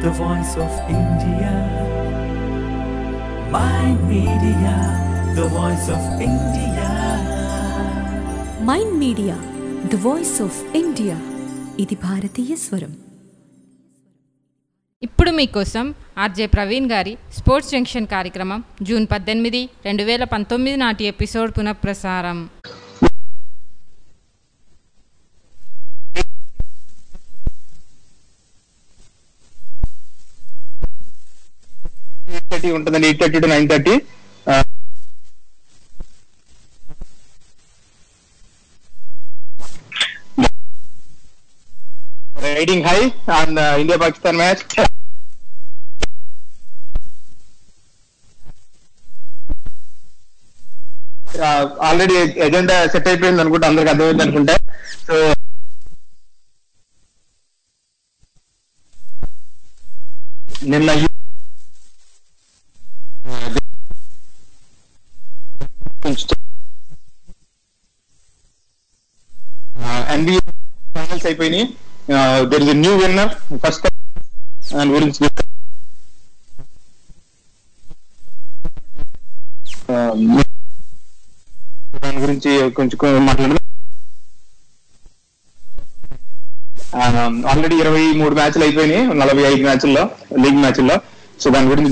the voice of India. My media, the voice of India. Mind media the voice of India ఇది భారతీయ స్వరం ఇప్పుడు మీకోసం RJ Praveen గారి స్పోర్ట్స్ జంక్షన్ కార్యక్రమం జూన్ పద్దెనిమిది రెండు వేల పంతొమ్మిది నాటి ఎపిసోడ్ పునఃప్రసారం ఎయిట్ థర్టీ ఉంటుందండి eight thirty to nine thirty riding high and India Pakistan match already agenda set అయిపోయింది అనుకుంటా అందరికి అర్థమైంది అనుకుంటా సో నిన్న ఎన్బిఏ ఫైనల్స్ అయిపోయినాయి there is new winner first and గురించి దాని గురించి కొంచెం మాట్లాడదాం ఆల్రెడీ ఇరవై మూడు మ్యాచ్లు అయిపోయినాయి నలభై ఐదు మ్యాచ్ల్లో లీగ్ మ్యాచ్ల్లో సో దాని గురించి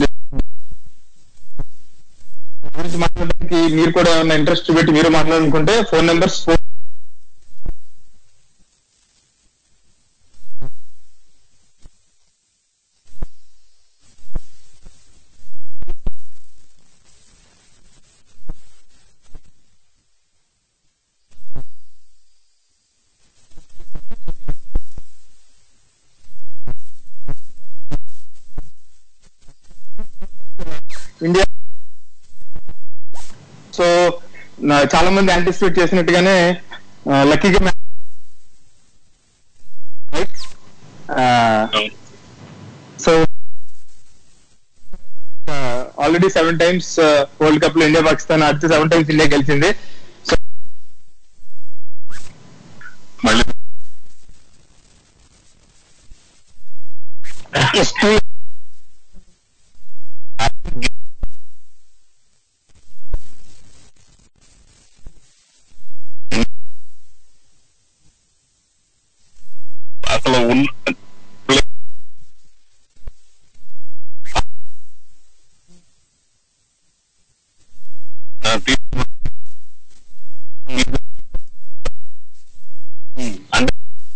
గురించి మాట్లాడడానికి మీరు కూడా ఏమైనా ఇంట్రెస్ట్ పెట్టి మీరు మాట్లాడాలనుకుంటే ఫోన్ నెంబర్స్ ఇండియా సో నా- చాలా మంది యాంటిసిపేట్ చేసినట్టుగానే లక్కీగా so already seven times world cup లో ఇండియా పాకిస్తాన్ ఆడితే సెవెన్ టైమ్స్ ఇండియా గెలిచింది సో మళ్ళీ అసలు ఉన్న అంటే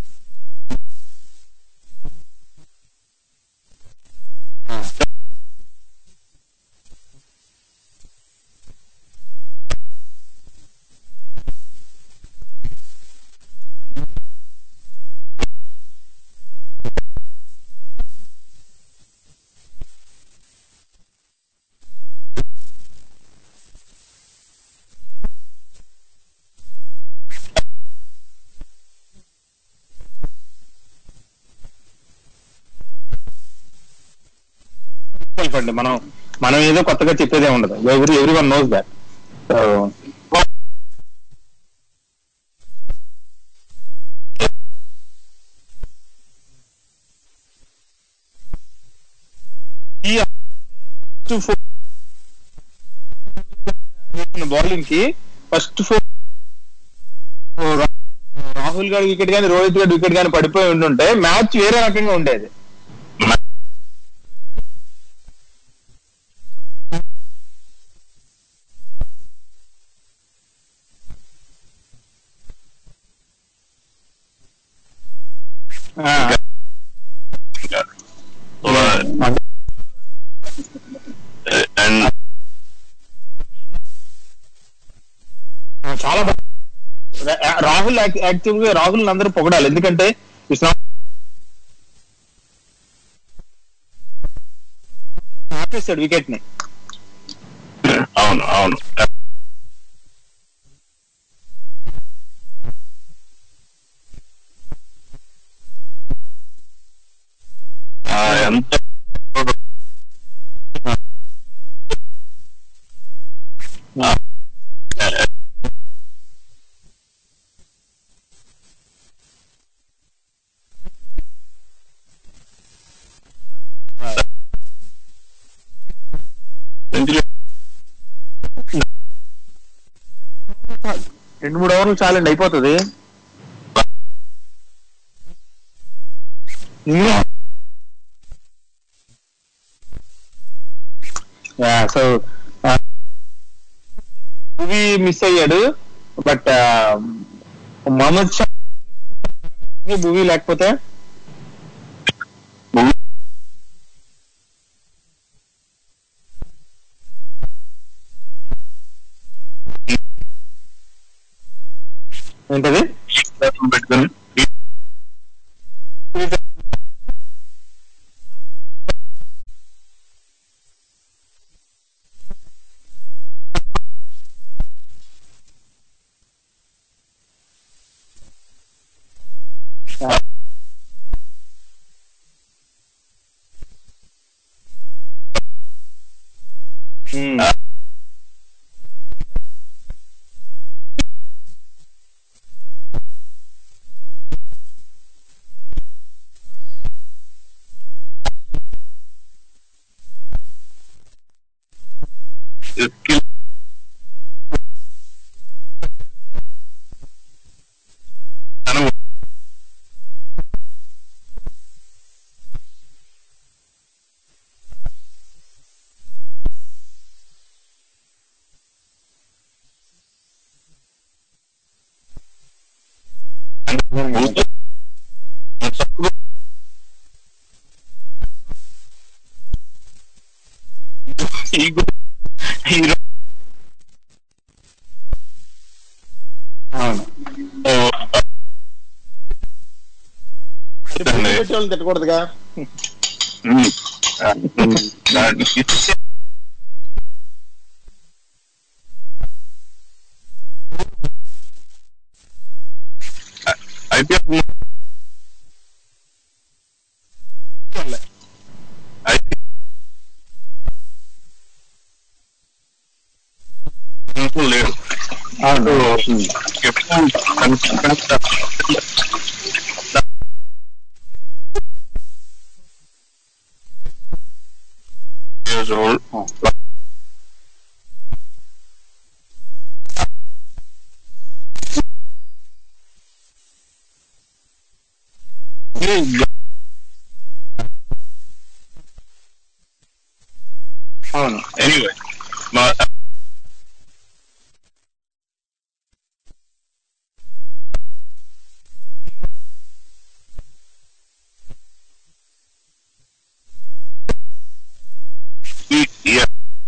సెల్ఫ్ అండి మనం మనం ఏదో కొత్తగా చెప్పేదే ఉండదు ఎవరి every one knows that bowling కి ఫస్ట్ ఫోర్ రాహుల్ గారి వికెట్ కానీ రోహిత్ గారి వికెట్ కానీ పడిపోయి ఉండుంటే మ్యాచ్ వేరే రకంగా ఉండేది ఆ. అండ్ చాలా బా- రా- రాహుల్ యాక్టివ్ గా రాహుల్ అందరూ పొగడాలి ఎందుకంటే ఇట్స్ నాట్ ఆపేస్తాడు వికెట్ ని అవును అవును ఆ, ఎంత ఆ, రెండు మూడు అవర్లు చాలండి అయిపోతుంది సో మూవీ మిస్ అయ్యాడు బట్ మహమ్మద్ షా మూవీ లేకపోతే ఏంటది పెట్టుకుని Hmm. skill మనం ఈగో హీరో అవును అండి. పెట్టి వాళ్ళని తిట్టకూడదుగా ఐపీఎల్ లేడు అవును years old. అవును Anyway, మా ఈ- yeah.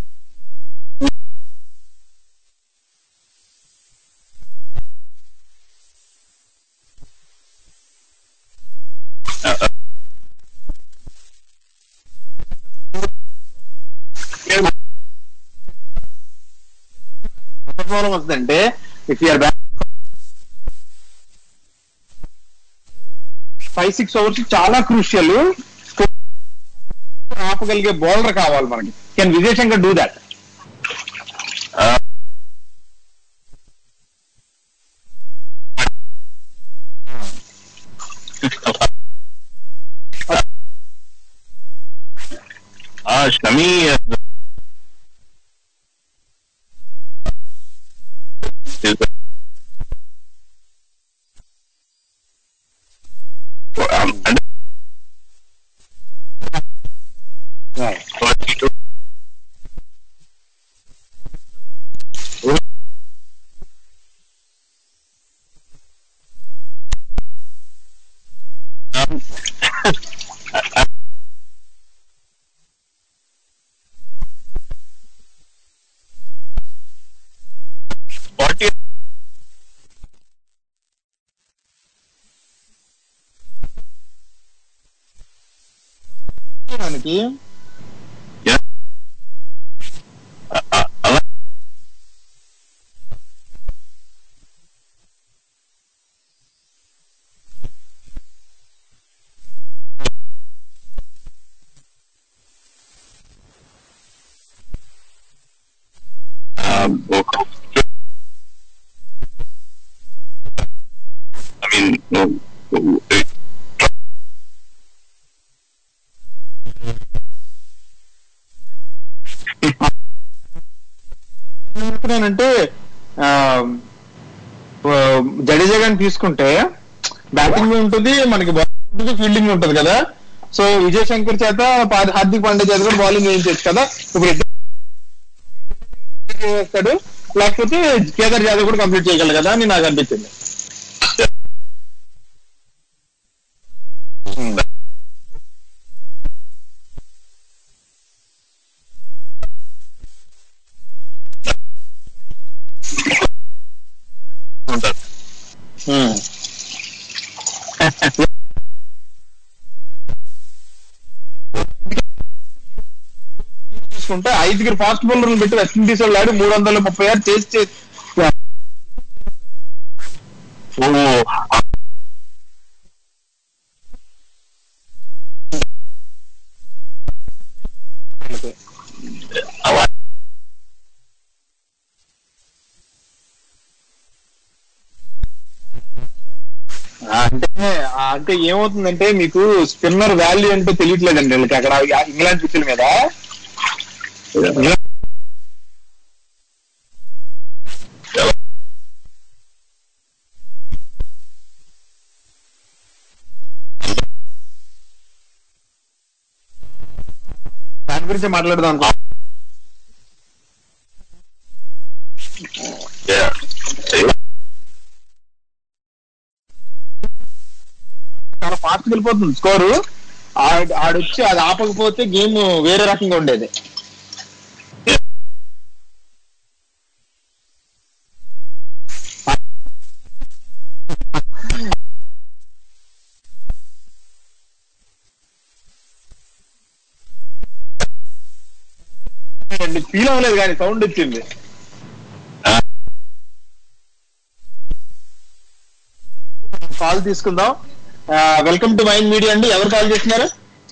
ప్రాబ్లం వస్తుందంటే if you're back five six hours చాలా క్రూషియల్ ఆపగలిగే బౌలర్ కావాలి మనకి can Vijay Shankar do that Uh, Ah, Shami. uh, is um, and forty-two. Um, forty. మనకి Yeah. Uh, uh, అలా um, ఒక- I mean, no, no, it- ఏమనుకున్నానంటే ఆ, జడేజా గాని తీసుకుంటే బ్యాటింగ్ ఉంటుంది మనకి bowling ఉంటుంది ఫీల్డింగ్ ఉంటుంది కదా సో విజయ్ శంకర్ చేత పా- హార్దిక్ పాండే చేత కూడా బౌలింగ్ వేయించవచ్చు కదా ఇప్పుడు ఇద్దరు చేస్తాడు లేకపోతే కేదార్ జాదవ్ కూడా కంప్లీట్ చేయగలరు కదా అని నాకు అనిపించింది ఉంటారు ఉమ్. చూసుకుంటే ఐదుగురు ఫాస్ట్ బౌలర్లు పెట్టి వెస్టిండీస్ వాళ్ళు ఆడి మూడు వందల ముప్పై ఆరు చేసి చేసి ఓ అంటే ఆ అంటే ఏమవుతుందంటే మీకు స్పిన్నర్ వాల్యూ అంటే తెలియట్లేదండి వీళ్ళకి అక్కడ ఆ ఇంగ్లాండ్ పిచ్చుల మీద దాని గురించి మాట్లాడదాం అనుకో Yeah. చాలా ఫాస్ట్ వెళ్ళిపోతుంది స్కోరు ఆడొచ్చి అది ఆపకపోతే గేమ్ వేరే రకంగా ఉండేది ఫీల్ అవ్వలేదు కానీ సౌండ్ వచ్చింది కాల్ తీసుకుందాం వెల్కమ్ టు మైండ్ మీడియా అండి ఎవరు కాల్ చేస్తున్నారు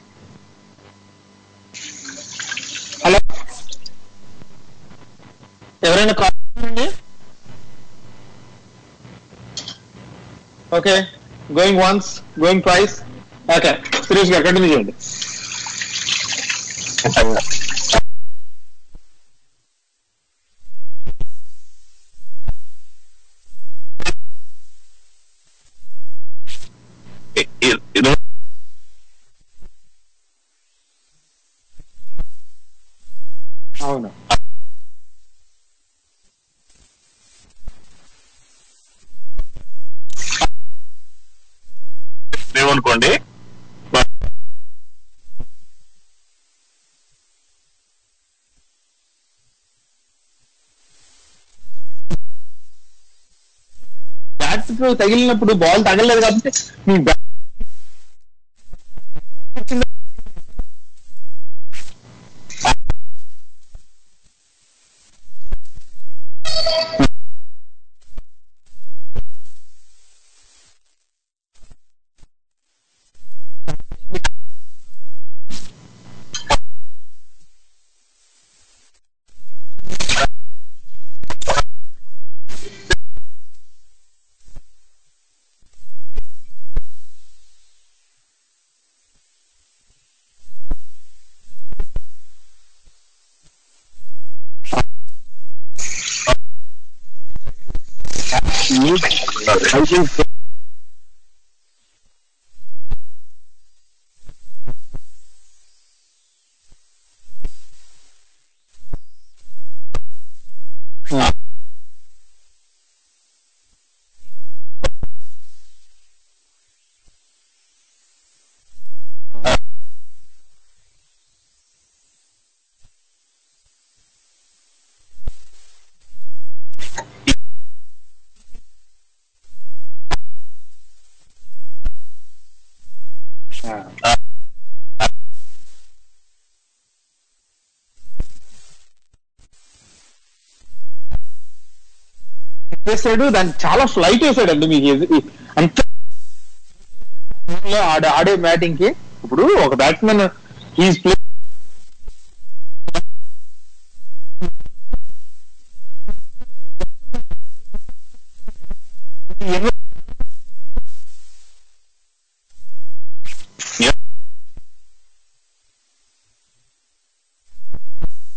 హలో ఎవరైనా కాల్ చేయండి okay going once going twice okay Suresh గారు కంటిన్యూ చేయండి ఇ- ఇ- ఇది అవును ఏమనుకోండి బ్యాట్ తగిలినప్పుడు బాల్ తగలలేదు కాబట్టి మీ బ్యాట్ వేసాడు దాన్ని చాలా ఫ్లైట్ వేసాడు అండి మీకు ఇది- ఇది- అంత ఆడే ఆడే బ్యాటింగ్ కి ఇప్పుడు ఒక బ్యాట్స్మెన్ ఈజ్ ప్లే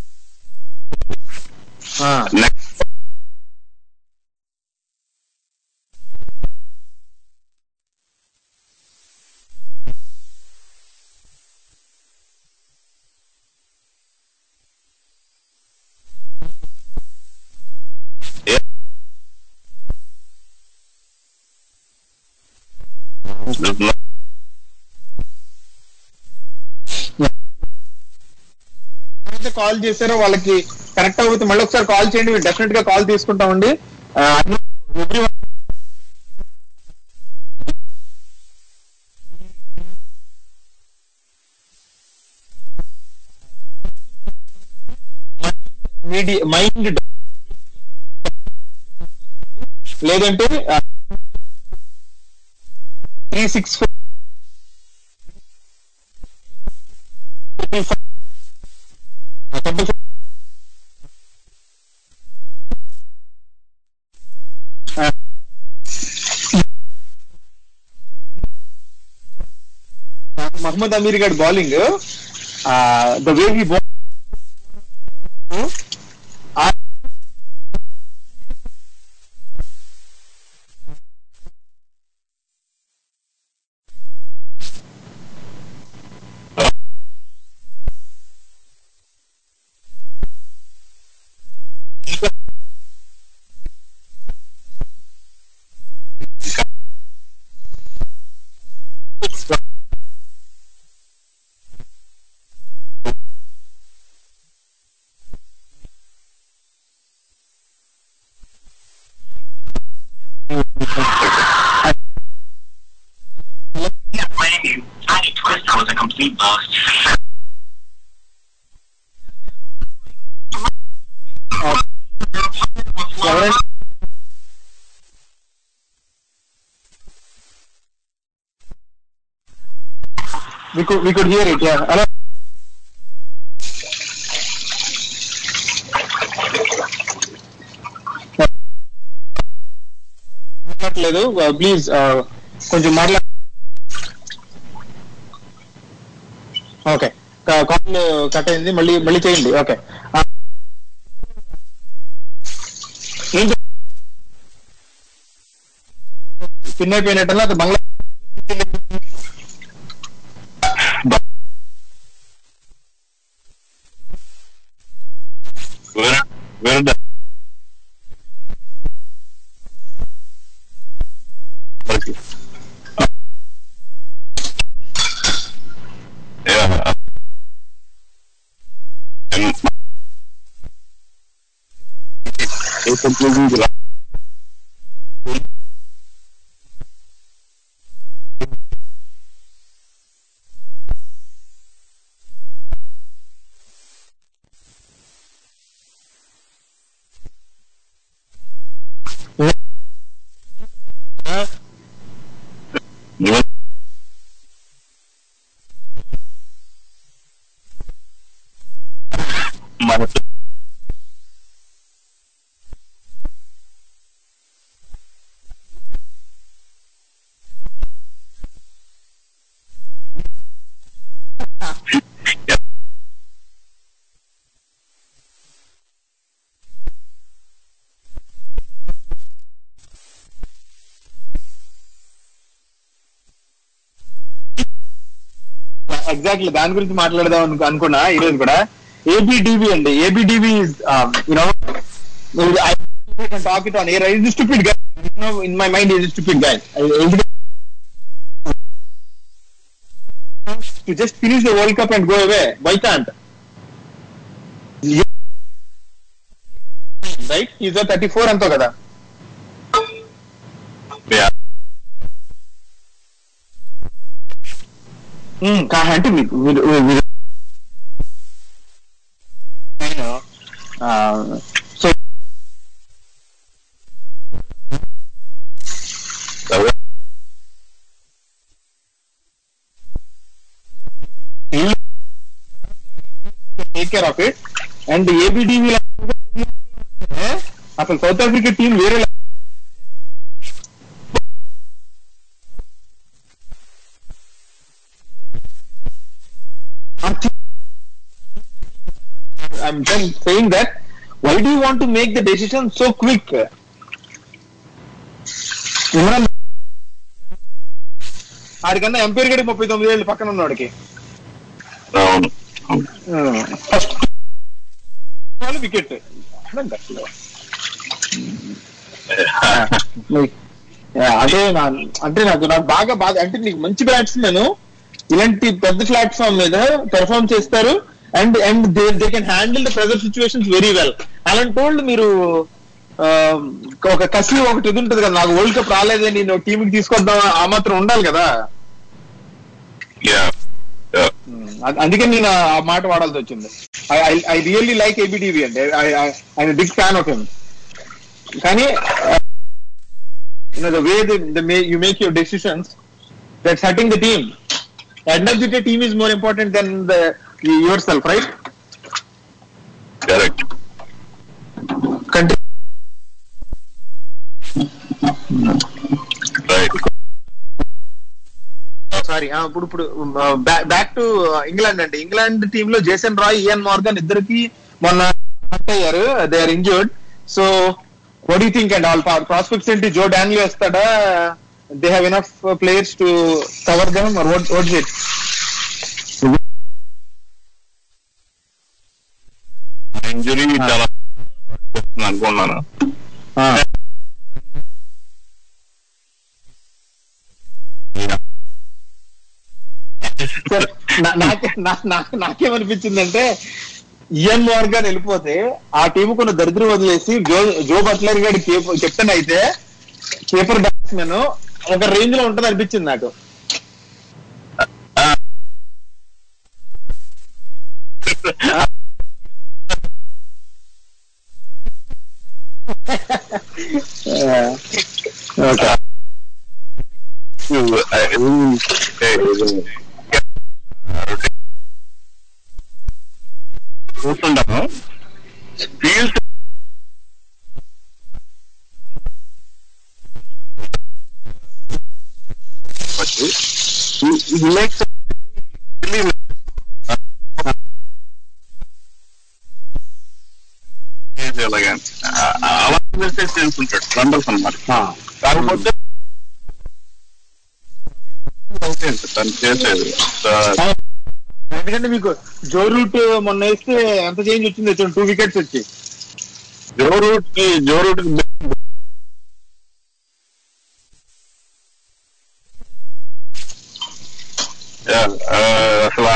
నెక్స్ట్ ఎవరైతే కాల్ చేశారో వాళ్ళకి కనెక్ట్ అవుతుంది మళ్ళీ ఒకసారి కాల్ చేయండి డెఫినెట్ గా కాల్ తీసుకుంటామండి ఎవ్రీ మీడియా మైండ్ లేదంటే three six four Mohammad Amir గారి bowling the way he bowl Yeah, blaming you. Tiny twist, I was a complete bust. ఎవరైనా we could we could hear it yeah అలా మాట్లాడలేదు please కొంచెం మాట్లా okay call cut అయింది మళ్ళీ మళ్ళీ చేయండి ఓకే ఏంటి పిన్ అయిపోయినట్టల్లా అది Bangla Where, where the Okay. Yeah. And it's completely the You మన ఎగ్జాక్ట్లీ దాని గురించి మాట్లాడదాం అను- అనుకున్నా ఈ రోజు కూడా ఏబిడివి అండి ABDV you know talk it on a is stupid guy in my mind is stupid guy to just finish the world cup and go away why can't right is thirty four అంతో కదా Yeah. ఉమ్, కా- అంటే మీకు మీరు- మీరు- ఆ, so take care of it and ABD అసలు South Africa team వేరే level. I'm just saying that why do you want to make the decision so quick? Imran ఆడికన్నా ఎంపైర్ గడి ముప్పై తొమ్మిది ఏళ్ళు పక్కన ఉన్నవాడికి అవును అవును ఫస్ట్ వికెట్ అదే నా- అంటే నాకు నాకు బాగా బాగా అంటే నీకు మంచి బ్యాట్స్మెన్ ఇలాంటి పెద్ద ప్లాట్ఫామ్ మీద పెర్ఫామ్ చేస్తారు and and they they can handle the pressure situations very well అలాంటి వాళ్ళు మీరు ఆ, ఒక కసి ఒకటి ఇది ఉంటుంది కదా నాకు వరల్డ్ కప్ రాలేదే నేను టీమ్ కి తీసుకొద్దాం ఆ మాత్రం ఉండాలి కదా యా అ- అందుకే నేను ఆ ఆ మాట వాడాల్సి వచ్చింది ఐ రియల్లీ లైక్ ఏబిడివి అండి I big fan of him కానీ the way you make your decisions that's hurting the team end of the day team is more important then the yourself right correct country right sorry ఇప్పుడు ఇప్పుడు back to England అండి England team లో Jason Roy Eoin Morgan ఇద్దరికి మొన్న hurt అయ్యారు they are injured so what you think and all prospects ఏంటి Joe Denly వస్తాడా they have enough players to cover them with it injury చాలా వస్తుంది అనుకున్నాను సార్ నా- నాకే నా- నా- నాకేమనిపించిందంటే ఇయన్ మార్గన్ వెళ్ళిపోతే ఆ టీం కొన్ని దరిద్రం వదిలేసి జో జో బట్లర్ గారి కెప్టెన్ అయితే కీపర్ బ్యాట్స్మెన్ ఒక రేంజ్ లో ఉంటది అనిపించింది నాకు ఓకే చూస్తుంటాను ఫీల్డ్ మేక్స్ అలాగే అలా మిస్టేక్స్ చేసుకుంటాడు రండల్స్ అనమాట కాకపోతే ఓకే తను చేసేది ఎందుకంటే మీకు జో రూట్ మొన్న వేస్తే ఎంత చేంజ్ వచ్చింది టూ వికెట్స్ వచ్చి జో రూట్ కి జో రూట్ కి Yeah, uh, అసలు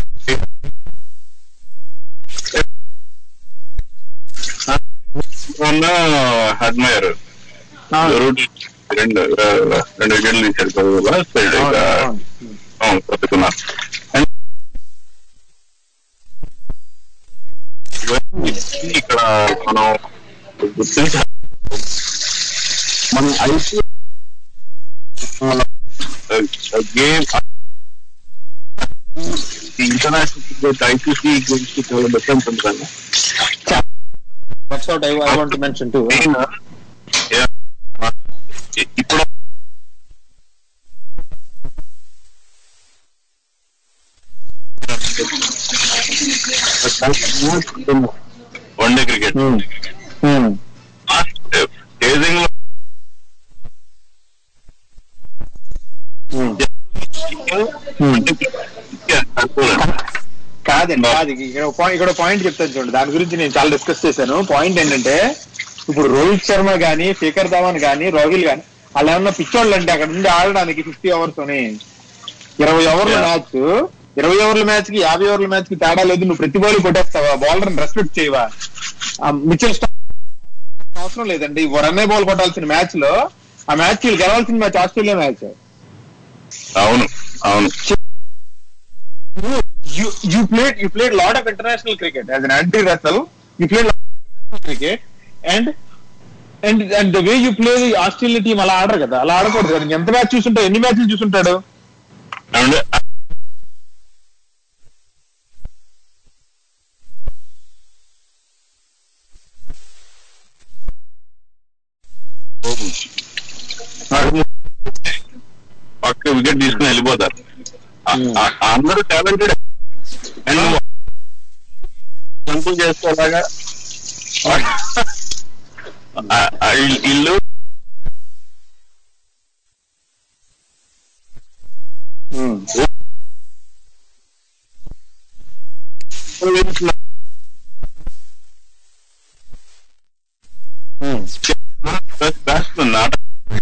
మొన్న హడ్మయర్ రూట్ రెండు uh, రెండు వికెట్లు తీశాడు లాస్ట్ సైడ్ ఇక అవును పట్టుకున్నారు And ఇవన్నీ ఇక్కడ మనం గుర్తించాలి మన IPL game international cricket ICC games కి చాలా డిఫరెన్స్ ఉంటుంది that's what I want to mention to main ఇప్పుడు వన్ డే క్రికెట్ చేజింగ్ లో కాదండి కాదు ఇక్కడ ఒక పాయింట్ ఇక్కడ పాయింట్ చెప్తాను చూడండి దాని గురించి నేను చాలా డిస్కస్ చేశాను పాయింట్ ఏంటంటే ఇప్పుడు రోహిత్ శర్మ గానీ శేఖర్ ధవన్ గానీ రోహిల్ గానీ వాళ్ళు ఏమన్నా పిచ్చోళ్ళు అంటే అక్కడ నుండి ఆడడానికి ఫిఫ్టీ అవర్స్ అని ఇరవై ఓవర్ల Yeah. మ్యాచ్ ఇరవై ఓవర్ల మ్యాచ్ కి యాభై ఓవర్ల మ్యాచ్ కి తేడా లేదు నువ్వు ప్రతి బాల్ కొట్టేస్తావా బౌలర్ రెస్పెక్ట్ చేయవా మిచిల్ అవసరం లేదండి రన్నే బాల్ కొట్టాల్సిన మ్యాచ్ లో ఆ మ్యాచ్ వీళ్ళు గెలవాల్సిన మ్యాచ్ ఆస్ట్రేలియా మ్యాచ్ అవును అవును you you played you played lot of international cricket as an anti Russell. You played lot of international cricket and and and the way you play the Australia team అలా ఆడరు కదా అలా ఆడకూడదు కదా ఎంత match చూసుంటాడు ఎన్ని మ్యాచ్లు చూసుంటాడు అండ్ పక్క వికెట్ తీసుకుని వెళ్ళిపోతారు ఆ- ఆ- అందరూ టాలెంటెడ్ అండ్ కంట్రోల్ చేసేలాగా ఆ- ఆ ఇల్- ఇల్లు బ్యాట్స్మెన్ నాట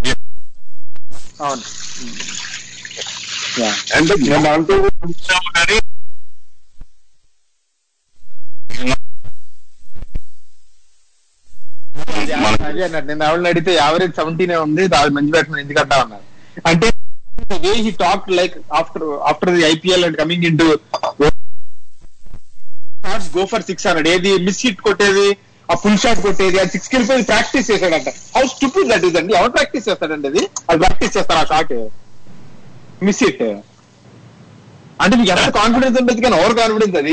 అవును అంటే మేము అంటూ ఉంటాము కానీ మన- అదే అన్నట్టు నేను ఆవిడని అడిగితే యావరేజ్ సెవెంటీనే ఉంది అది మంచి బ్యాట్స్మెన్ ఎందుకంటా ఉన్నారు అంటే way he talk like after after the IPL and coming in to go for six hundred ఏది మిస్ హిట్ కొట్టేది ఆ ఫుల్ షాట్ కొట్టేది అది సిక్స్ వెళ్ళిపోయి ప్రాక్టీస్ చేశాడంట హౌ స్టూపిడ్ దట్ ఈస్ అండి ఎవరు ప్రాక్టీస్ చేస్తాడండి అది అది ప్రాక్టీస్ చేస్తారు ఆ షాట్ మిస్ హిట్ అంటే మీకు ఎంత కాన్ఫిడెన్స్ ఉంటుంది కానీ ఓవర్ కాన్ఫిడెన్స్ అది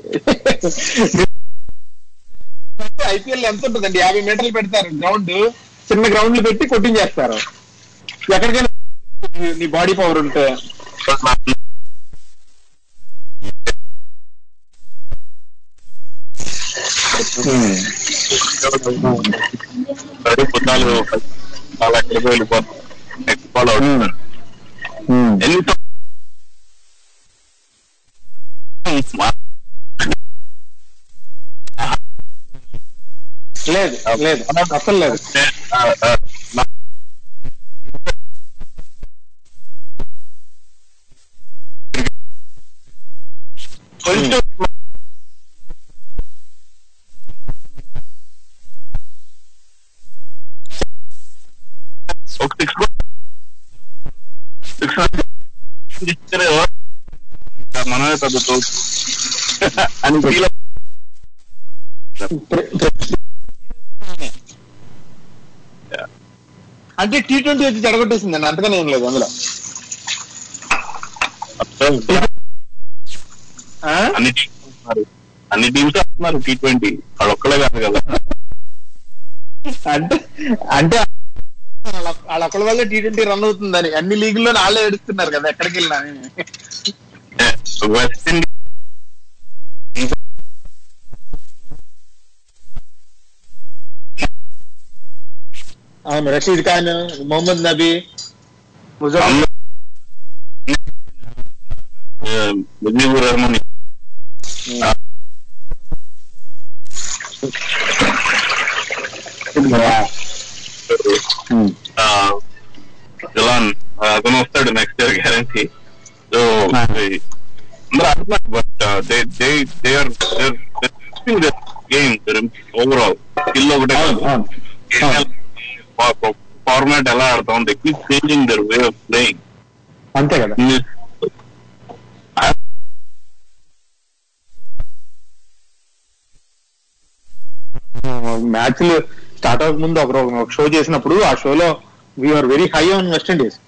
ఐపీఎల్ ఎంత ఉంటుందండి యాభై మీటర్లు పెడతారు గ్రౌండ్ చిన్న గ్రౌండ్లు పెట్టి కొట్టించేస్తారు ఎక్కడికైనా నీ బాడీ పవర్ ఉంటే పది పొద్దాలు చాలా ఎక్కడికి వెళ్ళిపోతాం నెక్స్ట్ బాల్ అవుతున్నారు ఎన్ని తో- లేదు లేదు అసలు లేదు ఆ, ఆ, నా- కొంచెం ఒక సిక్స్ సిక్స్ ఇస్తే మనమే పెద్ద అని ఫీల్ అంటే టీ ట్వంటీ వచ్చి చెడగొట్టేసిందండి అంతగానే ఏం లేదు అందులో ఆ? అన్ని టీమ్స్ ఆడుతున్నారు అన్ని టీమ్స్ ఆడుతున్నారు టీ ట్వంటీ వాళ్ళు ఒక్కలే కాదు కదా అంటే అంటే వాళ్ళ వాళ్ళ ఒక్కడి వల్ల టీ ట్వంటీ రన్ అవుతుందని అన్ని లీగుల్లో వాళ్ళే ఏడుస్తున్నారు కదా ఎక్కడికి వెళ్ళినా వెస్ట్ ఇండీస్ అవును రషీద్ ఖాన్ మొహమ్మద్ నబీ ముజఫర్ అందరూ- ఆ, ముజీబుర్ రెహమాన్ ఆ, ఆ, జలాన్ ఆ, అతను వస్తాడు నెక్స్ట్ ఇయర్ గ్యారంటీ సో అందరూ ఆడుతున్నారు but they they they are game overall skill ఒకటే అవును, అవును. ఫార్మాట్ ఎలా ఆడతాం they keep changing their way of playing అంతే కదా మ్యాచ్లు స్టార్ట్ అవ్వక ముందు ఒక ఒక షో చేసినప్పుడు ఆ షోలో we're very high on West Indies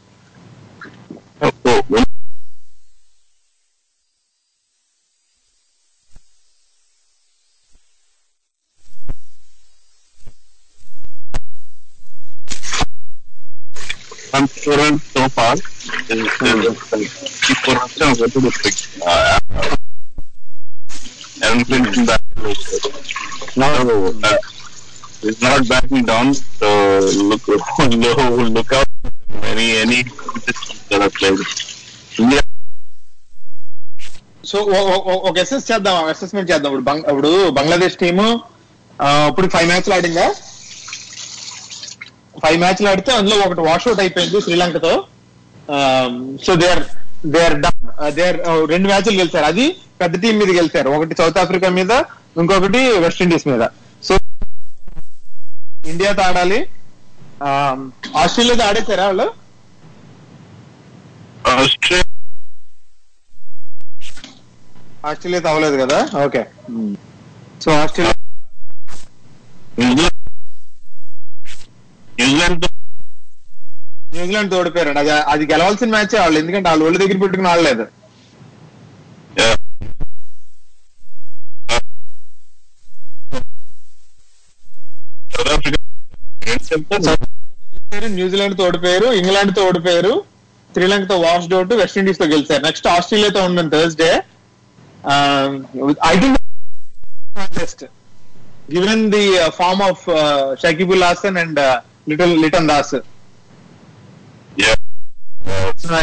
I'm current so far is, is for us to go to the pick. Uh, haven't been back. No, uh, it's not backing down. So look, look, look out. Any, any that are played. India, so ఒక SS చేద్దాం assessment చేద్దాం ఇప్పుడు బంగ్- ఇప్పుడు Bangladesh team ఇప్పుడు five మ్యాచ్లు ఆడిందా five మ్యాచ్లు ఆడితే అందులో ఒకటి వాష్అవుట్ అయిపోయింది శ్రీలంకతో so they are they are done they are రెండు మ్యాచ్లు గెలిచారు అది పెద్ద టీం మీద గెలిచారు ఒకటి సౌత్ ఆఫ్రికా మీద ఇంకొకటి వెస్ట్ ఇండీస్ మీద సో ఇండియాతో ఆడాలి Um, ఆస్ట్రేలియాతో ఆడేశారా వాళ్ళు Australia, ఆస్ట్రేలియాతో అవ్వలేదు కదా okay so Australia New Zealand, New Zealand New Zealand తోడిపోయారు అది అది గెలవాల్సిన మ్యాచ్ వాళ్ళు ఎందుకంటే వాళ్ళు ఒళ్ళు దగ్గర పెట్టుకుని ఆడలేదు yeah. South Africa, న్యూజిలాండ్ తో ఓడిపోయారు ఇంగ్లాండ్ తో ఓడిపోయారు శ్రీలంకతో వాష్డ్ అవుట్ వెస్ట్ ఇండీస్ తో గెలిచారు నెక్స్ట్ ఆస్ట్రేలియాతో ఉందని Thursday I think contest given the form of Shakib Al Hasan and Liton Liton Das yeah. Uh,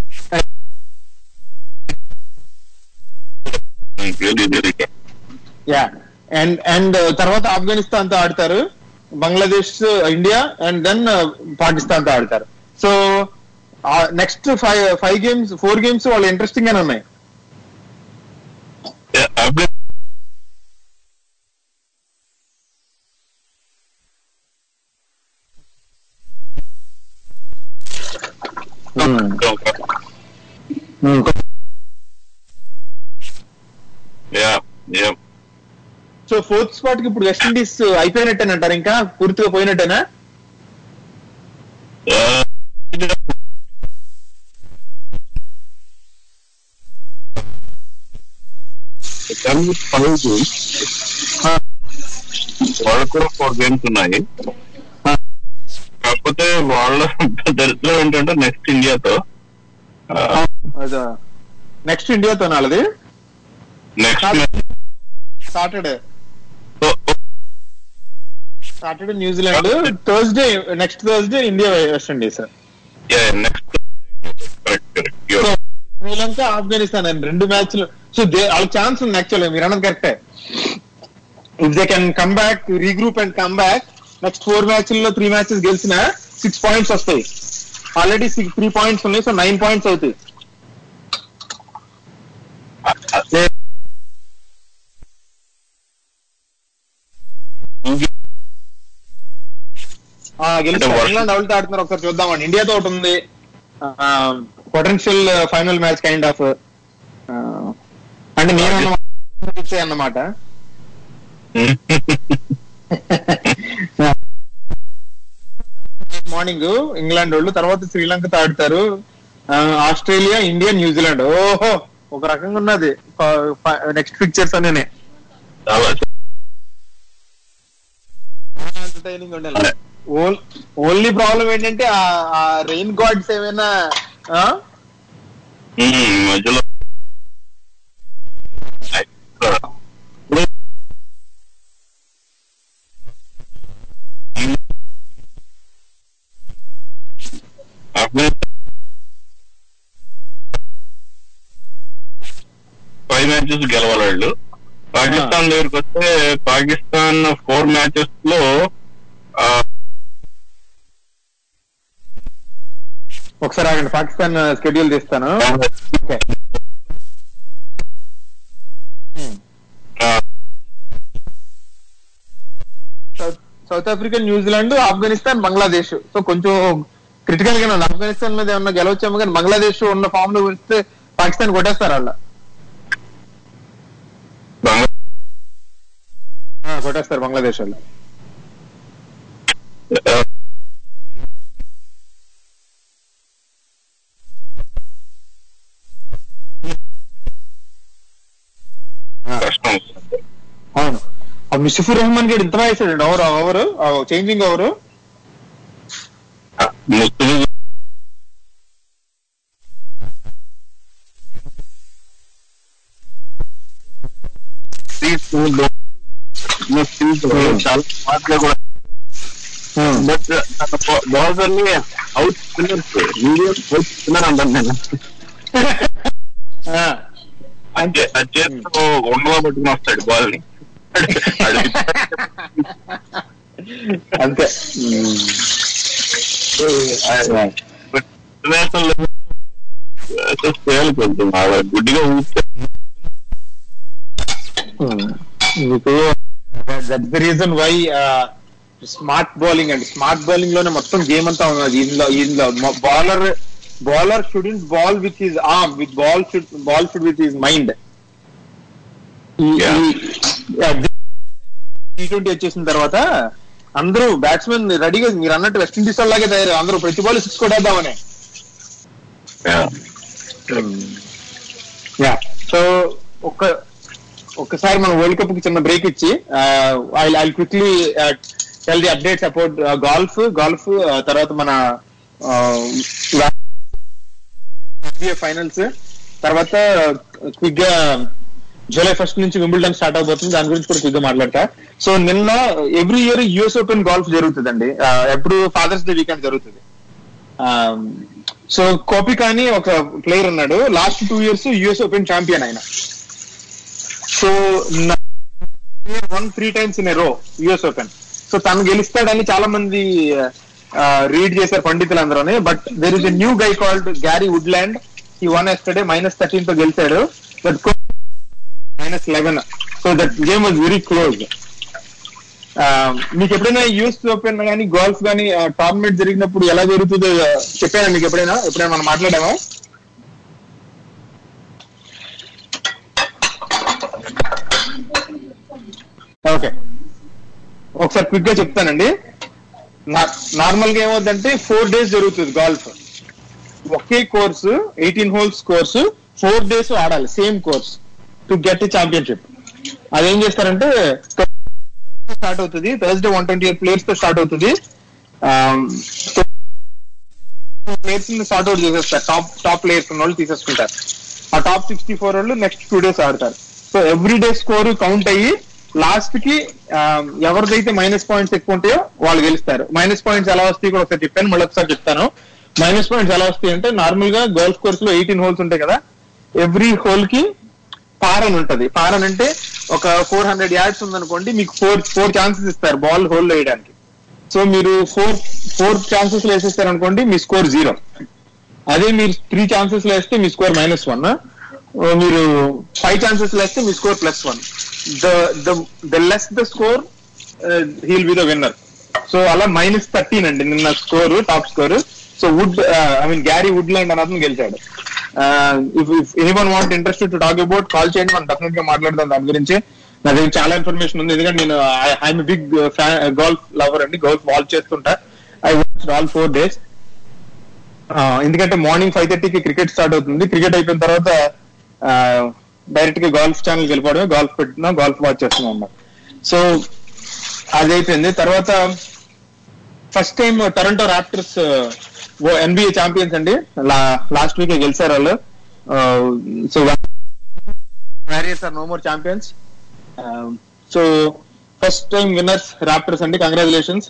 really, really good. Yeah and and తర్వాత ఆఫ్ఘనిస్తాన్ తో ఆడతారు Bangladesh India and then Pakistan తో ఆడతారు so next five five games four games వాళ్ళు ఇంట్రెస్టింగ్ గానే ఉన్నాయి Yeah, I've been yeah yeah so fourth spot కి ఇప్పుడు వెస్టిండీస్ అయిపోయినట్టేనంటారు ఇంకా పూర్తిగా పోయినట్టేనా వాళ్ళకు కూడా ఫోర్ గేమ్స్ ఉన్నాయి కాకపోతే వాళ్ళ దరిద్రం ఏంటంటే నెక్స్ట్ ఇండియాతో నెక్స్ట్ ఇండియాతో నాలది next Saturday Saturday New Zealand Thursday next Thursday India West Indies next correct correct so Sri Lanka Afghanistan అని రెండు మ్యాచ్లు సో దే వాళ్ళకి ఛాన్స్ ఉంది యాక్చువల్లీ మీరు అన్నది కరెక్టే if they can come back regroup and come back next four మ్యాచ్ల్లో త్రీ మ్యాచెస్ గెలిచిన సిక్స్ పాయింట్స్ వస్తాయి ఆల్రెడీ సిక్స్ త్రీ పాయింట్స్ ఉన్నాయి సో నైన్ పాయింట్స్ అవుతాయి ఆ, గెలుస్తారు అంటే ఇంగ్లాండ్ ఎవరితో ఆడుతున్నారు ఒకసారి చూద్దామండి ఇండియాతో ఒకటి ఉంది potential final match kind of అంటే నేను అన్నమాట అన్నమాట మార్నింగ్ ఇంగ్లాండ్ వాళ్ళు తర్వాత శ్రీలంకతో ఆడతారు ఆ, ఆస్ట్రేలియా ఇండియా న్యూజిలాండ్ ఓహో ఒక రకంగా ఉన్నది నెక్స్ట్ పిక్చర్స్ అనేనే చాలా ఎంటర్టైనింగ్ ఉండాలి ఓన్లీ ప్రాబ్లం ఏంటంటే ఆ రెయిన్ గాడ్స్ ఏమైనా ఆ? ఉమ్, మధ్యలో ఫైవ్ మ్యాచెస్ గెలవాలి వాళ్ళు పాకిస్తాన్ దగ్గరికి వస్తే పాకిస్తాన్ ఫోర్ మ్యాచెస్ లో ఆ, ఒకసారి ఆగండి పాకిస్తాన్ స్కెడ్యూల్ తీస్తాను ఓకే ఆ, south- South Africa New Zealand Afghanistan Bangladesh so కొంచెం క్రిటికల్ గా ఉంది ఆఫ్ఘనిస్తాన్ మీద ఏమన్నా గెలవచ్చేమో కానీ బంగ్లాదేశ్ ఉన్న ఫామ్ లో వస్తే పాకిస్తాన్ కొట్టేస్తారు వాళ్ళ బంగ్లా- ఆ, కొట్టేస్తారు బంగ్లాదేశ్ వాళ్ళు ఆ, కష్టం అవును ఆ మిషఫుర్ రెహమాన్ గడ్ ఇంత వేసాడు ఓవర్ ఓవర్ చేంజింగ్ ఓవర్ ముస్లిం చాలా స్మార్ట్ గా కూడా బట్ బౌలర్ ని out spinners medium out spinner అంటాను నేను అంటే ఆ చేతితో ఉండలో పట్టుకుని వస్తాడు బాల్ ని అంతే చేయాలి కొంచెం అలా గుడ్డిగా ఊపితే మీకు that the reason why smart bowling అండి స్మార్ట్ బౌలింగ్ లోనే మొత్తం గేమ్ అంతా ఉన్నది ఇందులో ఇందులో bowler bowler shouldn't ball with his arm with ball should ball should with his mind T twenty వచ్చేసిన తర్వాత అందరూ బ్యాట్స్మెన్ రెడీగా మీరు అన్నట్టు వెస్టిండీస్ లాగే తయారు అందరూ ప్రతి బాల్ సిక్స్ కొట్టేద్దామని యా సో ఒక ఒక్కసారి మనం వరల్డ్ కప్ కి చిన్న బ్రేక్ ఇచ్చి I I quickly tell the updates about golf golf తర్వాత మన ఫైనల్స్ తర్వాత క్విక్ గా జూలై ఫస్ట్ నుంచి వింబుల్డన్ స్టార్ట్ అవబోతుంది దాని గురించి కూడా క్విక్ గా మాట్లాడతా సో నిన్న every year US Open golf జరుగుతుందండి ఆ, ఎప్పుడు ఫాదర్స్ డే వీకెండ్ జరుగుతుంది సో కోపిక్ అని ఒక ప్లేయర్ ఉన్నాడు last two years US open champion ఆయన so one three times in a row US open so తను గెలుస్తాడని చాలా మంది రీడ్ చేశారు పండితులు అందరూ but there is a new guy called Gary Woodland ఈ వన్ ఎస్టర్డే మైనస్ థర్టీన్ తో గెలిచాడు but minus eleven so that game was very close మీకు ఎప్పుడైనా యూఎస్ ఓపెన్ కానీ గోల్ఫ్ కానీ టోర్నమెంట్ జరిగినప్పుడు ఎలా జరుగుతుందో చెప్పానా మీకు ఎప్పుడైనా ఎప్పుడైనా మనం మాట్లాడామా ఓకే ఒకసారి క్విక్ గా చెప్తానండి నార్మల్ గా ఏమవుతుందంటే ఫోర్ డేస్ జరుగుతుంది గోల్ఫ్ ఒకే course eighteen holes course four days ఆడాలి same course to get championship అదేం చేస్తారంటే స్టార్ట్ అవుతుంది Thursday one twenty eight players తో స్టార్ట్ అవుతుంది ప్లేయర్స్ స్టార్ట్ అవుట్ చేసేస్తారు టాప్ టాప్ ప్లేయర్స్ ఉన్న వాళ్ళు తీసేసుకుంటారు ఆ టాప్ సిక్స్టీ ఫోర్ వాళ్ళు నెక్స్ట్ టూ డేస్ ఆడతారు so every day score count అయ్యి లాస్ట్ కి ఆ, ఎవరిదైతే మైనస్ పాయింట్స్ ఎక్కువ ఉంటాయో వాళ్ళు గెలుస్తారు మైనస్ పాయింట్స్ ఎలా వస్తాయి కూడా ఒకసారి చెప్పాను మళ్ళీ ఒకసారి చెప్తాను మైనస్ పాయింట్స్ ఎలా వస్తాయి అంటే నార్మల్ గా గోల్ఫ్ కోర్స్ లో ఎయిటీన్ హోల్స్ ఉంటాయి కదా ఎవ్రీ హోల్ కి పార్ అని ఉంటది పార్ అని అంటే ఒక ఫోర్ హండ్రెడ్ యార్డ్స్ ఉందనుకోండి మీకు ఫోర్ ఫోర్ ఛాన్సెస్ ఇస్తారు బాల్ హోల్ వేయడానికి సో మీరు ఫోర్ ఫోర్ ఛాన్సెస్ లో వేసేస్తారు అనుకోండి మీ స్కోర్ జీరో అదే మీరు త్రీ ఛాన్సెస్ లో వేస్తే మీ స్కోర్ మైనస్ వన్ మీరు ఫైవ్ ఛాన్సెస్ లో వేస్తే మీ score plus one the the the less the score he'll be the winner so అలా మైనస్ థర్టీన్ అండి నిన్న score top score so would I mean Gary Woodland అని అతను గెలిచాడు if any one want interested to talk about call చేయండి మనం definite గా మాట్లాడదాం దాని గురించి నా దగ్గర చాలా ఇన్ఫర్మేషన్ ఉంది ఎందుకంటే నేను ఐఎమ్ బిగ్ గోల్ఫ్ లవర్ అండి గోల్ఫ్ వాచ్ చేస్తుంటా I watch all four days ఎందుకంటే మార్నింగ్ ఫైవ్ థర్టీకి క్రికెట్ స్టార్ట్ అవుతుంది క్రికెట్ అయిపోయిన తర్వాత డైరెక్ట్ గా గోల్ఫ్ ఛానల్ వెళ్ళిపోవడమే గోల్ఫ్ పెట్టినా గోల్ఫ్ వాచ్ చేస్తున్నాం అన్నమాట సో అది అయిపోయింది తర్వాత first time Toronto Raptors NBA champions అండి లాస్ట్ వీక్ గెలిచారు వాళ్ళు so Warriors are no more champions so first time winners Raptors అండి congratulations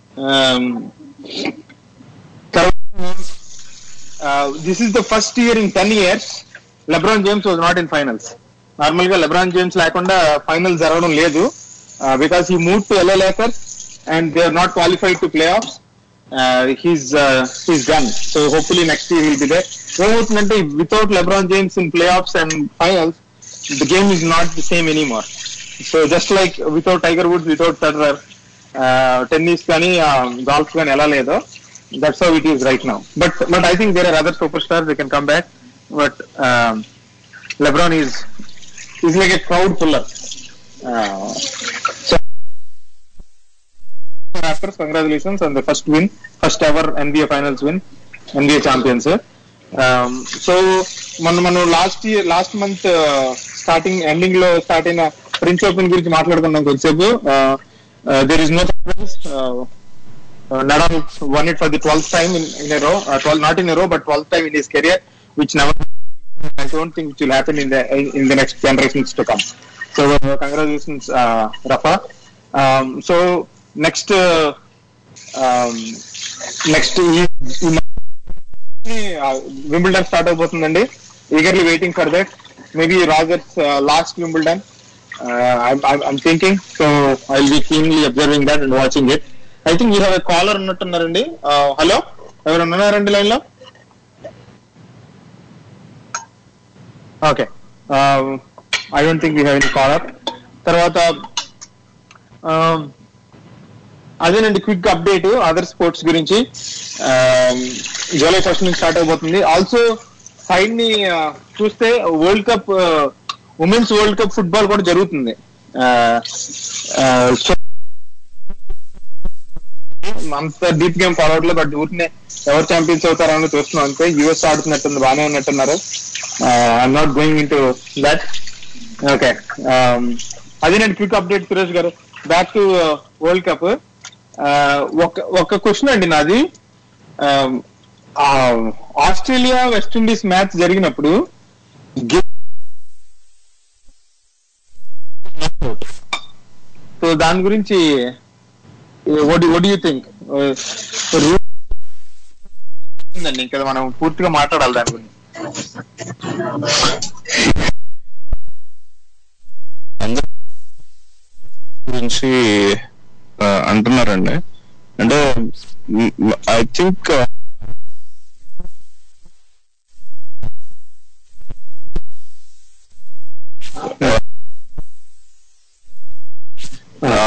this is the first year in ten years LeBron James was not in finals normal గా LeBron James లేకుండా final జరగడం లేదు because he move to LA Lakers and they are not qualified to playoff he's he's done so hopefully next year will be they ఏమవుతుందంటే without LeBron James in playoffs and finals the game is not the same anymore so just like without Tiger Woods without Federer tennis కానీ golf కానీ ఎలా లేదో that's how it is right now but but I think there are other super star they can come back but LeBron is is like a crowd puller so Raptors, congratulations on the first win, first ever NBA Finals win, NBA champions. Um, so మన మనం last year last month starting ending లో start అయిన French Open గురించి మాట్లాడుకున్నాం కొద్దిసేపు there is no Nadal won it for the twelfth time in in a row twelve not in a row but twelfth time in his career which never I don't think it will happen in the in the next generations to come. So uh, congratulations, uh, Rafa. Um, so next uh, um, next Wimbledon start అయిపోతుందండి eagerly waiting for that maybe Roger's last Wimbledon I'm thinking so I will be keenly observing that and watching it I think you have a caller ఉన్నట్టున్నారండి hello ఎవరైనా ఉన్నారండి line లో okay I don't think we have any caller తర్వాత um, అదేనండి quick update other sports గురించి July first నుంచి start అయిపోతుంది also side ని uh, చూస్తే world cup women's world cup football కూడా జరుగుతుంది Uh, uh, so అంత డీప్ గేమ్ ఫార్వర్డ్ లో బట్ ఊరినే ఎవరు ఛాంపియన్స్ అవుతారని చూస్తున్నాం అంతే యుఎస్ ఆడుతున్నట్టుంది బాగానే ఉన్నట్టున్నారు I'm not going into that okay అదే నేను క్విక్ అప్డేట్ సురేష్ గారు బ్యాక్ టు వరల్డ్ కప్ ఒక ఒక క్వశ్చన్ అండి నాది Um, ఆ, ఆస్ట్రేలియా వెస్టిండీస్ మ్యాచ్ జరిగినప్పుడు సో దాని గురించి వడ్ వడ్ యూ థింక్ ఉందండి ఇంకా మనం పూర్తిగా మాట్లాడాలి దాని గురించి అందరూ గురించి ఆ, అంటున్నారండి అంటే ఐ థింక్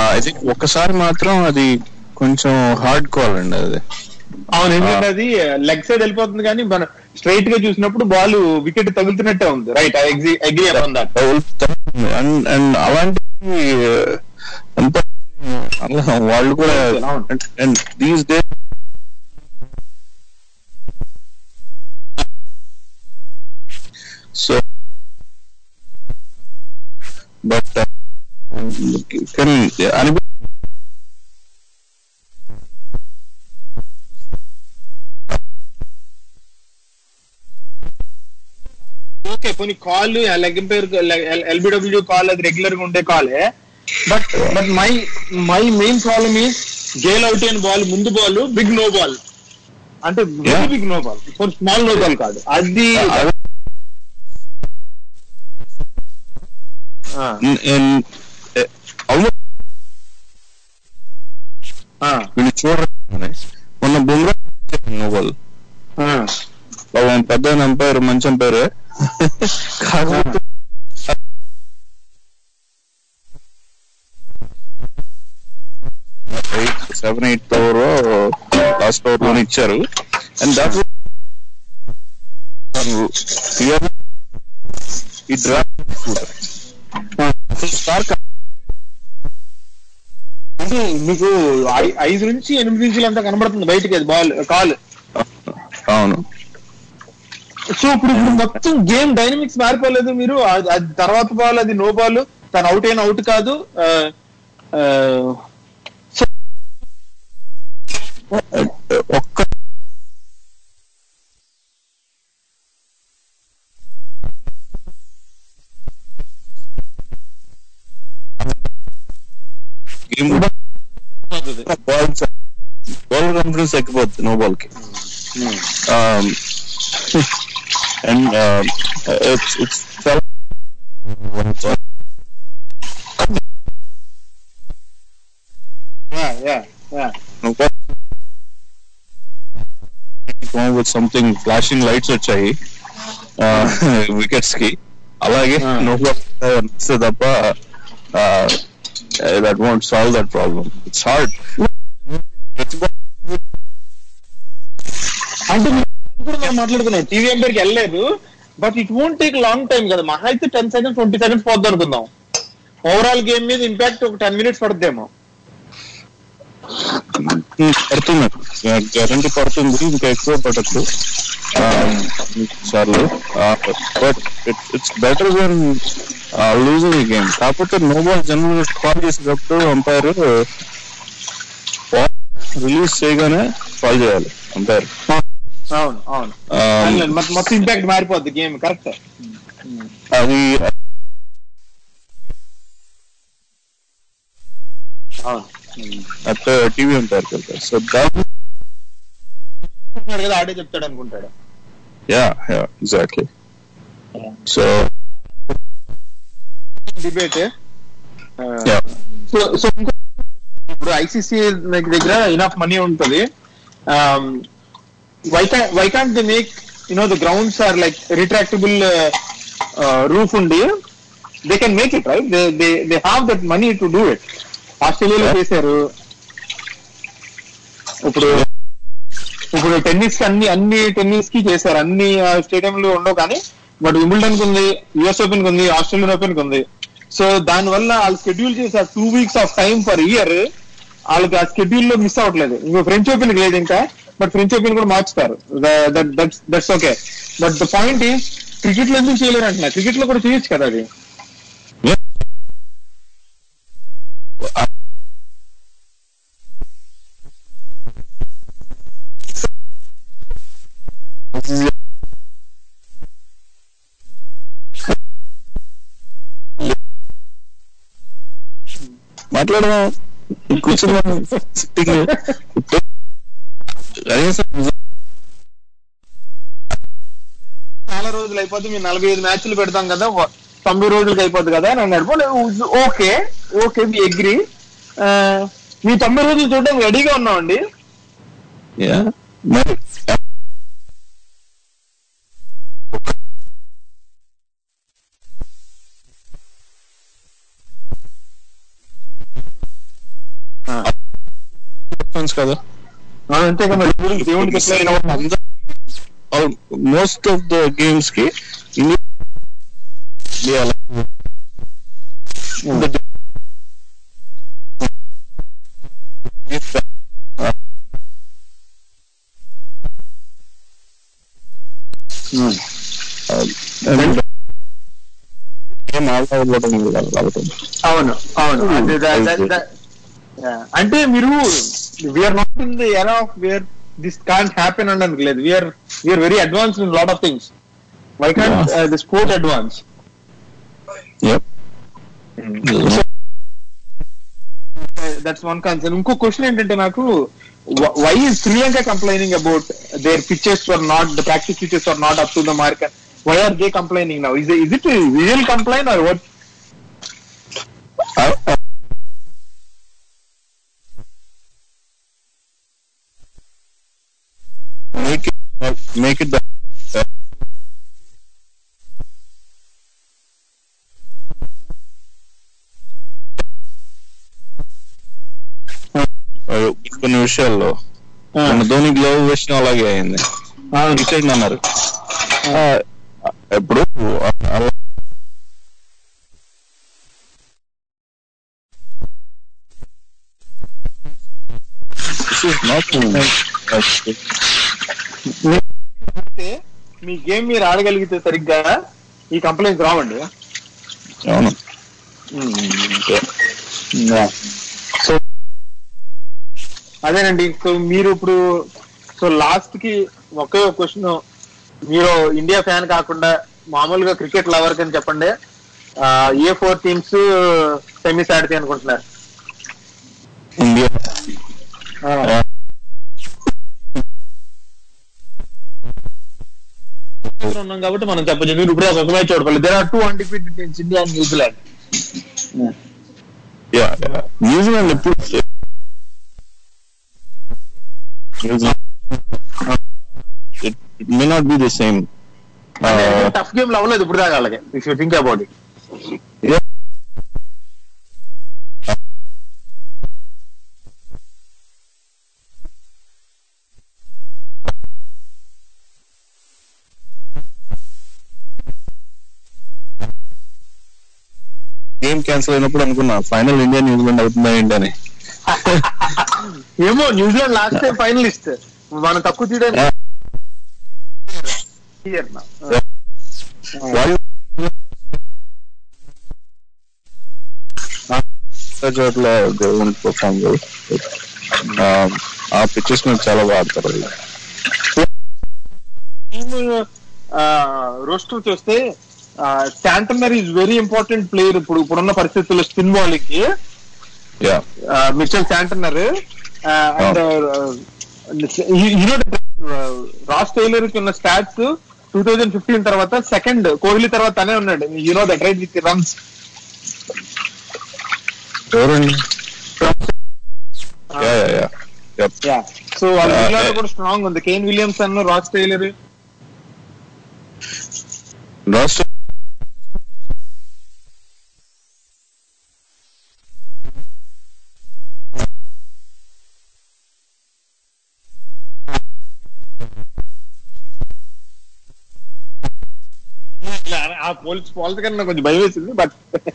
ఐ థింక్ ఒక్కసారి మాత్రం అది కొంచెం హార్డ్ కాల్ అండి అది అవును ఎందుకంటే అది లెగ్ సైడ్ వెళ్ళిపోతుంది కానీ మన స్ట్రైట్ గా చూసినప్పుడు బాల్ వికెట్ తగులుతున్నట్టే ఉంది right agree upon that and and అలాంటి ఎంత అలా వాళ్ళు కూడా అవును. And these day so but కానీ అనిపి ఓకే పోనీ కాల్ లెగ్ పేరు ఎల్బిడబ్ల్యూ కాల్ అది రెగ్యులర్ గా ఉండే కాలే but but my my main problem is Gayle out అయిన బాల్ ముందు బాల్ బిగ్ నో బాల్ అంటే very Yeah. Big no ball small no ball కాదు అది ఆ, ఆ, వీళ్ళు చూడరు మొన్న బుమ్రా నోబల్ ఆ. పాపం పెద్ద అంపైర్ మంచి అంపైర్ కాకపోతే eight seven eighth over last over లోనే ఇచ్చారు అండ్ దాట్ ఈ డ్రా స్టార్ అంటే మీకు ఐ- ఐదు నుంచి ఎనిమిది నుంచి అంతా కనబడుతుంది బయటికి అది బాల్ కాల్ అవును సో ఇప్పుడు ఇప్పుడు మొత్తం గేమ్ డైనమిక్స్ మారిపోలేదు మీరు అది అది తర్వాత బాల్ అది నో బాల్ తను అవుట్ అయిన అవుట్ కాదు ఆ, ఆ, ఒక్క గేమ్ బాల్ బాల్ కాన్ఫిడెన్స్ ఎక్కిపోద్ది నో బాల్ కి అండ్ ఇట్స్ ఇట్స్ చాలా yeah, yeah, yeah. With something flashing lights వచ్చాయి వికెట్స్ కి అలాగే Ah. నో అనిపిస్తే తప్ప that want solve that problem it's hard అంటే మీరు అది కూడా మనం మాట్లాడుకున్నాం టీవీ ఎంపైర్కి వెళ్ళలేదు but it won't take long time కదా మహా అయితే టెన్ సెకండ్స్ ట్వంటీ సెకండ్స్ పోద్ది అనుకుందాం ఓవరాల్ గేమ్ మీద ఇంపాక్ట్ ఒక టెన్ మినిట్స్ పడుద్దేమో పడుతుంది గ్యారంటీ పడుతుంది ఇంకా ఎక్కువ పడచ్చు సార్లు but it's better then losing ఈ గేమ్ కాకపోతే నో బాల్ జనరల్ కాల్ చేసేటప్పుడు అంపైర్ రిలీజ్ చేయగానే కాల్ చేయాలి అంపైర్ అవును అవును అవునులేండి, మొత్తం- మొత్తం ఇంపాక్ట్ మారిపోద్ది గేమ్ కరెక్ట్ అది అవును అట్లా టీవీ అంటారు కదా సో దాని చెప్తున్నాడు కదా ఆడే చెప్తాడు అనుకుంటాడు yeah yeah exactly so debate Yeah. So so ఇంకో ఇప్పుడు ఐసీసీ దగ్గర ఇనఫ్ మనీ ఉంటుంది why why can't they make you know the grounds are like retractable roof ఉండి they can make it right they they they have that money to do it ఆస్ట్రేలియాలో చేశారు ఇప్పుడు ఇప్పుడు tennis కి అన్ని అన్ని టెన్నిస్ కి చేశారు అన్ని స్టేడియంలు ఉండవు కానీ బట్ వింబుల్డన్ కి ఉంది యుఎస్ ఓపెన్ కి ఉంది ఆస్ట్రేలియన్ ఓపెన్ కి ఉంది సో దాని వల్ల వాళ్ళు షెడ్యూల్ చేశారు two weeks off time for year వాళ్ళకి ఆ షెడ్యూల్ లో మిస్ అవ్వట్లేదు ఇంకో ఫ్రెంచ్ ఓపెన్ కి లేదు ఇంకా బట్ ఫ్రెంచ్ ఓపెన్ కూడా మార్చుతారు that's okay but the point ఈ క్రికెట్ లో ఎందుకు చేయలేరు అంటున్నా క్రికెట్ లో కూడా చేయొచ్చు కదా అది మాట్లాడదాం కూర్చున్నాం సిట్టింగ్ కనీసం చాలా రోజులు అయిపోద్ది మేము నలభై ఐదు మ్యాచ్లు పెడతాం కదా వ- తొంభై రోజులకి అయిపోద్ది కదా అని అన్నాడు ఓకే ఓకే వి అగ్రి మీ తొంభై రోజులు చూడడానికి రెడీగా ఉన్నామండి యా మరి ఛాన్స్ కదా ఆ, అంతే కదా మరి దేవుడికి దేవుడికి ఎట్లా అయినా అందరూ మోస్ట్ ఆఫ్ ద గేమ్స్ కి ఇండియా గేమ్ ఆల్ అవ్వడం కాబట్టి అవును అవును అది ద- ద- ద- Yeah. అంటే మీరు we're not in the era of where this can't happen అనడానికి లేదు we're we're very advance in lot of things why can't the sport advance Yep. That's one concern ఇంకో question ఏంటంటే నాకు why is Sri Lanka complaining about their pictures are not the practice pictures are not up to the mark why are they complaining now is is it real complain or what I- I- make it make it the Uh, కొన్ని విషయాల్లో మన Dhoni glove విషయం అలాగే అయింది wicket అన్నారు ఆ, ఇప్పుడు అలా This is not అంటే మీ గేమ్ మీరు ఆడగలిగితే సరిగ్గా ఈ కంప్లైంట్స్ రావండి అవును సో అదేనండి సో మీరు ఇప్పుడు సో లాస్ట్ కి ఒకే ఒక క్వశ్చన్ మీరు ఇండియా ఫ్యాన్ కాకుండా మామూలుగా క్రికెట్ లవర్ అని చెప్పండి ఆ, ఏ ఫోర్ టీమ్స్ సెమీస్ ఆడితే అనుకుంటున్నారు ఇండియా ఉన్నాం కాబట్టి మనం చెప్పచ్చు మీరు ఇప్పుడు ఒక మ్యాచ్ చూడవాలి there are two undefeated teams India and New Zealand yeah New Zealand ఎప్పుడు it may not be the same tough game లో అవ్వలేదు ఇప్పుడు దాకా అలాగే if you think about it game cancel అయినప్పుడు అనుకున్నా ఫైనల్ ఇండియా న్యూజిలాండ్ అవుతుందా ఏంటి అని ఏమో న్యూజిలాండ్ లాస్ట్ టైం ఫైనలిస్ట్ మనం తక్కువ తీయడానికి Here now. వాళ్ళు చోట్ల పర్ఫామ్ ఆ పిక్చర్స్ మీద చాలా బాగా ఆడతారు వాళ్ళు. టీమ్ రోస్టర్ చూస్తే Santner is very important player ఇప్పుడు ఇప్పుడున్న పరిస్థితుల్లో స్పిన్ బౌలింగ్ కి yeah Mitchell Santner and Ross Taylor కి ఉన్న స్టాట్స్ టూ థౌజండ్ ఫిఫ్టీన్ తర్వాత సెకండ్ కోహ్లీ తర్వాత తనే ఉన్నాడు you know that right with runs ఎవరండి yeah yeah yeah Yep. Yeah so వాళ్ళ Uh, ఇంగ్లాండ్ uh, కూడా స్ట్రాంగ్ ఉంది కేన్ విలియమ్స్ అన్న రాస్ టైలర్ రాష్ట్ర ఆ పోల్స్ పోల్స్ కన్నా కొంచెం భయం వేసింది బట్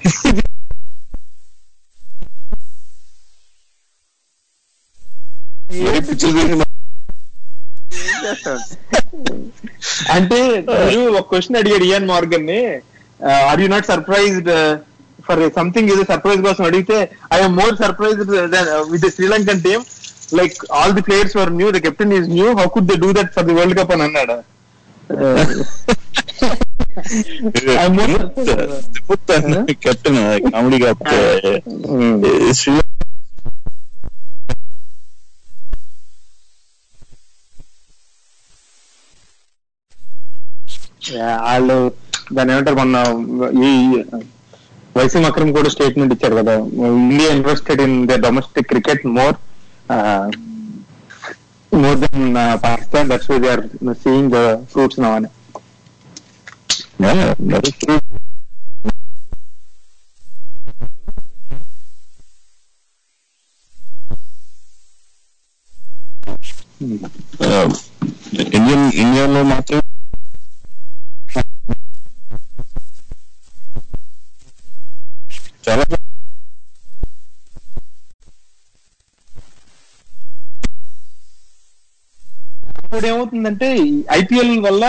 పిక్చర్ గురించి అంటే మీరు ఒక క్వశ్చన్ అడిగాడు ఇయన్ మార్గన్ ని are you not surprised for something ఇది సర్ప్రైజ్ కోసం అడిగితే I'm more surprised with Sri Lankan team like all the players were new the captain is new how could they do that for the world cup అని అన్నాడు I'm more- captain comedy కాకపోతే Shri Yeah, వాళ్ళు దాని ఏమంటారు మొన్న ఈ వైసీం అక్రమ్ కూడా స్టేట్మెంట్ ఇచ్చారు కదా India invested in the domestic cricket more more then Pakistan that's why they are seeing the fruits now అని ఇండియన్ ఇండియాలో మాత్రం చాలా ఇప్పుడు ఏమవుతుందంటే ఐపీఎల్ వల్ల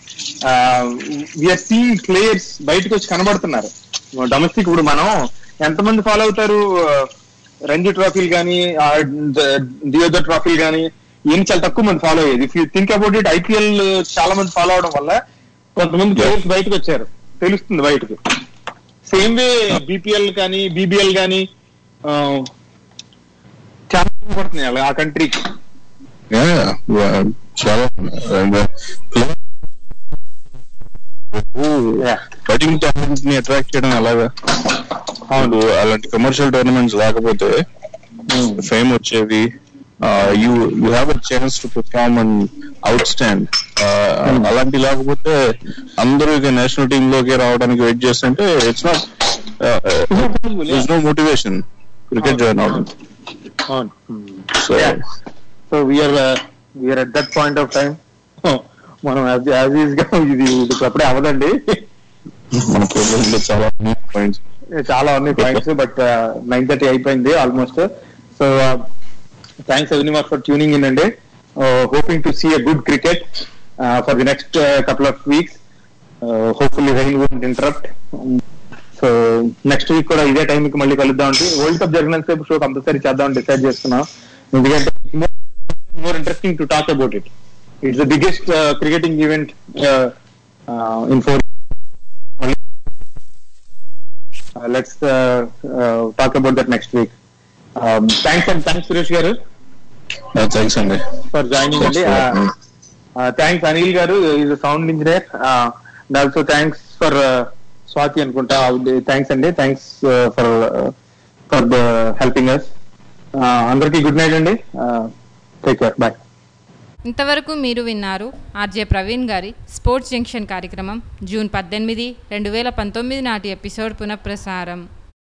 విఆర్ సీ ప్లేయర్స్ బయటకు వచ్చి కనబడుతున్నారు డొమెస్టిక్ ఇప్పుడు మనం ఎంతమంది ఫాలో అవుతారు ఆ, రంజీ ట్రోఫీలు కానీ డియోజర్ ట్రోఫీలు కానీ ఏం చాలా తక్కువ మంది ఫాలో అయ్యేది if you think about it IPL చాలా మంది ఫాలో అవడం వల్ల కొంతమంది ప్లేయర్స్ బయటకు వచ్చారు తెలుస్తుంది బయటకు సేమ్ వే బీపీఎల్ కానీ బీబీఎల్ కానీ చాలా పడుతున్నాయి ఆ కంట్రీకి Yeah, well, చాలా Yeah. బయటింగ్ టాలెంట్ ని అట్రాక్ట్ చేయడం ఎలాగా అవును అలాంటి కమర్షియల్ టోర్నమెంట్స్ లేకపోతే ఫేమ్ వచ్చేది you you have a chance to perform and out stand అలాంటి లేకపోతే అందరూ ఇక నేషనల్ టీమ్ లోకి రావడానికి వెయిట్ చేస్తుంటే it's not it's no motivation cricket join అవడం అవును so so we're we're at that point of time మనం యాజ్ ఈజ్ గా ఇది ఇది అప్పుడే అవ్వదండి మన ప్రోగ్రామ్ లో చాలా పాయింట్స్ చాలా ఉన్నాయి పాయింట్స్ బట్ నైన్ థర్టీ అయిపోయింది almost so thanks every much for tuning in అండి hoping to see a good cricket for the next couple of weeks hopefully rain won't interrupt so next week కూడా ఇదే time కి మళ్ళీ కలుద్దాం అంటే world cup జరిగినంత సేపు show compulsory చేద్దాం decide చేస్తున్నాం ఎందుకంటే more interesting to talk about it it's the biggest cricketing event in four uh, let's uh, uh, talk about that next week. Um, thanks and thanks Suresh garu thanks అండి for joining Thanks అండి for uh, having me. uh, thanks Anil garu is a sound engineer uh, and also thanks for uh, Swati అనుకుంటా thanks అండి thanks for for the helping us అందరికీ good night అండి take care bye ఇంతవరకు మీరు విన్నారు RJ Praveen గారి sports junction కార్యక్రమం June పద్దెనిమిది రెండు వేల పంతొమ్మిది నాటి ఎపిసోడ్ పునఃప్రసారం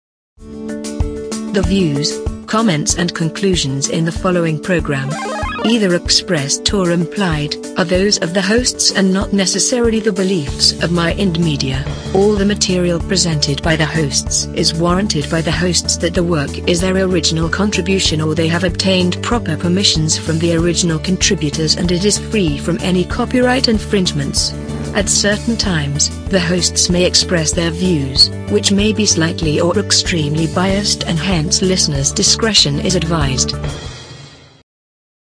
The views, comments, and conclusions in the following program, either expressed or implied, are those of the hosts and not necessarily the beliefs of My Ind Media. All the material presented by the hosts is warranted by the hosts that the work is their original contribution or they have obtained proper permissions from the original contributors and it is free from any copyright infringements. At certain times, the hosts may express their views, which may be slightly or extremely biased, and hence listeners' discretion is advised.